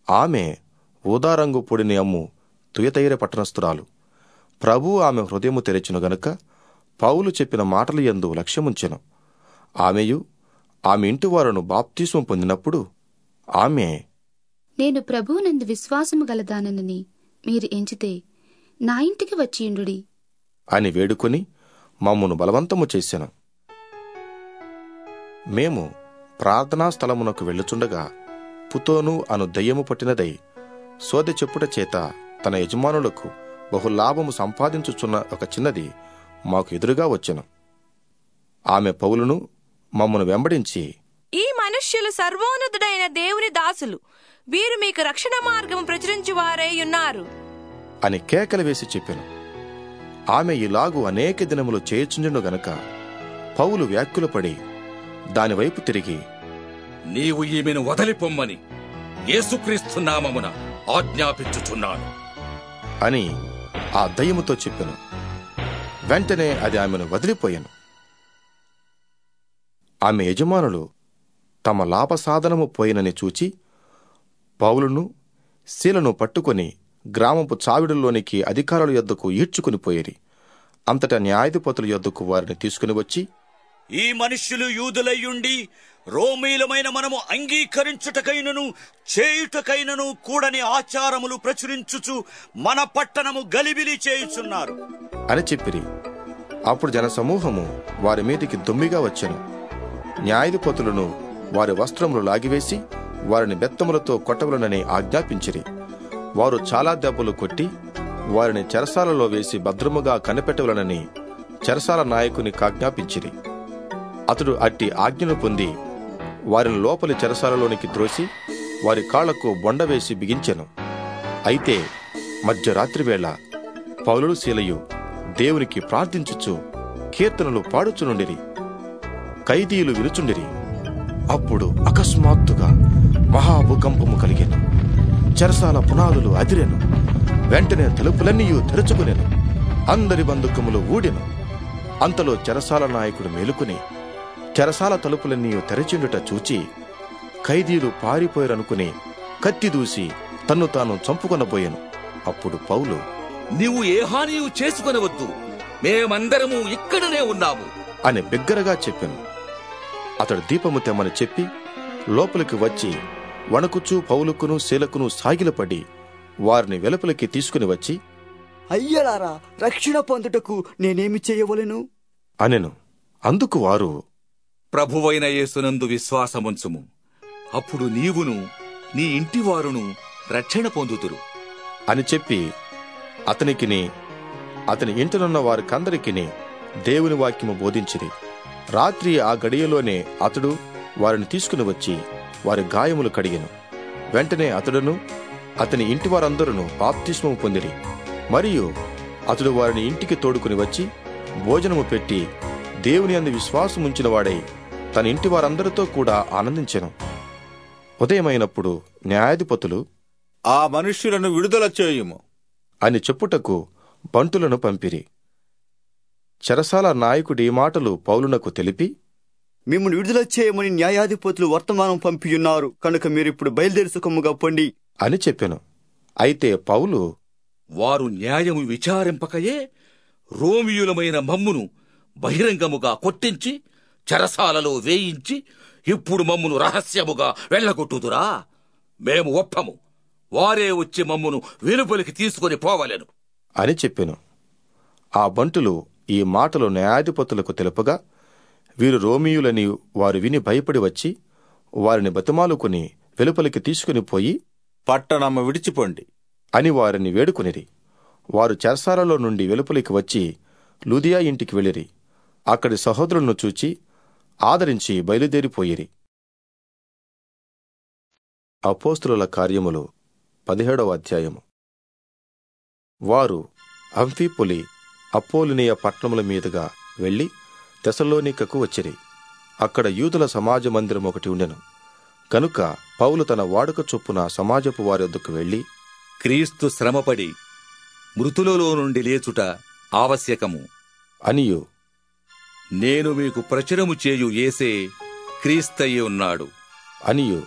ఆమె ఊదారంగు పొడిని అమ్ము తుయతైర పట్టణస్థురాలు ప్రభు ఆమె హృదయము తెరచును గనుక పౌలు చెప్పిన మాటలు యందు లక్ష్యముంచెను ఆమెయు ఆమె ఇంటి వారును బాప్తిస్వం పొందినప్పుడు ఆమె నేను ప్రభువునందు విశ్వాసము గలదానని మీరు ఎంచితే నా ఇంటికి వచ్చియుండుడి అని వేడుకొని మమ్మను బలవంతము చేసెను మేము ప్రార్థనా స్థలమునకు వెళ్ళుచుండగా పుతోను అను దయ్యము పట్టినదై సోదె చెప్పుట చేత తన యజమానులకు బహు లాభము సంపాదించుచున్న ఒక చిన్నది మాకు ఎదురుగా వచ్చెను ఆమె పౌలును మమ్మను వెంబడించి ఈ మనుష్యులు సర్వోన్నతుడైన దేవుని దాసులు వీరు మీకు రక్షణ మార్గం ప్రచురించు వారై ఉన్నారు అని కేకలు వేసి చెప్పెను ఆమె ఇలాగు అనేక దినములు చేయుచుండెను గనక పౌలు వ్యాఖ్యులపడి దానివైపు తిరిగి నీవు ఈమెను వదిలిపొమ్మని యేసుక్రీస్తు నామమున ఆజ్ఞాపించుచున్నాను అని ఆ దయ్యముతో చెప్పెను వెంటనే అది ఆమెను వదిలిపోయాను ఆమె యజమానులు తమ లాభసాధనము పోయినని చూచి పౌలును శీలను పట్టుకొని గ్రామపు చావిడుల్లోనికి అధికారుల యొద్దకు ఈడ్చుకుని పోయేరి అంతటా న్యాయాధిపతుల యొద్దకు వారిని తీసుకుని వచ్చి ఈ మనుష్యులు యూదులయ్యుండి రోమీలమైన మనము అంగీకరించుటకైనను చేయుటకైనను కూడని ఆచారములు ప్రచురించుచు మన పట్టణము గలిబిలి చేయుచున్నారు అని చెప్పిరి అప్పుడు జనసమూహము వారి మీదికి దుమ్మిగా వచ్చెను న్యాయాధిపతులను వారి వస్త్రములు లాగివేసి వారిని బెత్తములతో కొట్టవలనని ఆజ్ఞాపించిరి వారు చాలా దెబ్బలు కొట్టి వారిని చెరసాలలో వేసి భద్రముగా కనిపెట్టవలనని చెరసాల నాయకునికి ఆజ్ఞాపించిరి అతడు అట్టి ఆజ్ఞను పొంది వారిని లోపలి చెరసాలలోనికి త్రోసి వారి కాళ్లకు బొండ వేసి బిగించెను అయితే మధ్యరాత్రి వేళ పౌలుడు శీలయు దేవునికి ప్రార్థించుచు కీర్తనలు పాడుచునుండిరి ఖైదీలు విరుచుండిరి అప్పుడు అకస్మాత్తుగా మహాభూకంపము కలిగెను చెరసాల పునాదులు అదిరెను వెంటనే తలుపులన్నీ తెరుచుకునెను అందరి బంధుకములు ఊడెను అంతలో చెరసాల నాయకుడు మేలుకుని చెరసాల తలుపులన్నీ తెరచిండుట చూచి ఖైదీలు పారిపోయారనుకుని కత్తి దూసి తన్ను తాను చంపుకొనబోయాను అప్పుడు పౌలు నీవు ఏ హానియు చేసుకొనవద్దు మేమందరము ఇక్కడనే ఉన్నాము అని బిగ్గరగా చెప్పాను అతడు దీపము తెమ్మని చెప్పి లోపలికి వచ్చి వణకుచూ పౌలుకును శీలకును సాగిలపడి వారిని వెలుపలికి తీసుకుని వచ్చి అయ్యలారా రక్షణ పొందుటకు నేనేమి చేయవలెను అనెను అందుకు వారు ప్రభువైన యేసునందు విశ్వాసముంచుము అప్పుడు నీవును నీ ఇంటివారును రక్షణ పొందుతురు అని చెప్పి అతనికిని అతని ఇంటనున్న వారికందరికిని దేవుని వాక్యము బోధించిరి రాత్రి ఆ గడియలోనే అతడు వారిని తీసుకుని వచ్చి వారి గాయములు కడిగెను వెంటనే అతడును అతని ఇంటి వారందరూ బాప్తిస్మము పొందిరి మరియు అతడు వారిని ఇంటికి తోడుకుని వచ్చి భోజనము పెట్టి దేవుని అందు విశ్వాసముంచిన వాడై తన ఇంటి వారందరితో కూడా ఆనందించెను ఉదయమైనప్పుడు న్యాయాధిపతులు ఆ మనుష్యులను విడుదల చేయుము అని చెప్పుటకు బంటులను పంపిరి చెరసాల నాయకుడి మాటలు పౌలునకు తెలిపి మిమ్మల్ని విడుదల చేయమని న్యాయాధిపతులు వర్తమానం పంపియున్నారు కనుక మీరిప్పుడు బయలుదేరి సుఖముగా పొండి అని చెప్పెను అయితే పౌలు వారు న్యాయము విచారింపకయే రోమియులమైన మమ్మును బహిరంగముగా కొట్టించి చెరసాలలో వేయించి ఇప్పుడు మమ్మును రహస్యముగా వెళ్ళగొట్టుదురా మేము ఒప్పము వారే వచ్చి మమ్మును వెలుపలికి తీసుకొని పోవలెను అని చెప్పెను ఆ బంటులు ఈ మాటలు న్యాయాధిపతులకు తెలుపగా వీరు రోమియులని వారు విని భయపడి వచ్చి వారిని బతిమాలుకుని వెలుపలికి తీసుకుని పోయి పట్టణము విడిచిపోండి అని వారిని వేడుకొనిరి వారు చెరసాలలో నుండి వెలుపలికి వచ్చి లూదియా ఇంటికి వెళ్ళిరి అక్కడి సహోదరులను చూచి ఆదరించి బయలుదేరిపోయిరి అపోస్తుల కార్యములు పదిహేడవ అధ్యాయము వారు అంఫీపులి అపోలినియ పట్టణముల మీదుగా వెళ్లి తెసలోనికకు వచ్చిరి అక్కడ యూదుల సమాజ మందిరం ఒకటి ఉండెను కనుక పౌలు తన వాడుక చొప్పున సమాజపు వారి వద్దకు వెళ్లి క్రీస్తు శ్రమపడి మృతులలో నుండి లేచుట ఆవశ్యకము అనియు నేను మీకు ప్రచురము చేయు ఏసే క్రీస్తయ్యి ఉన్నాడు అనియు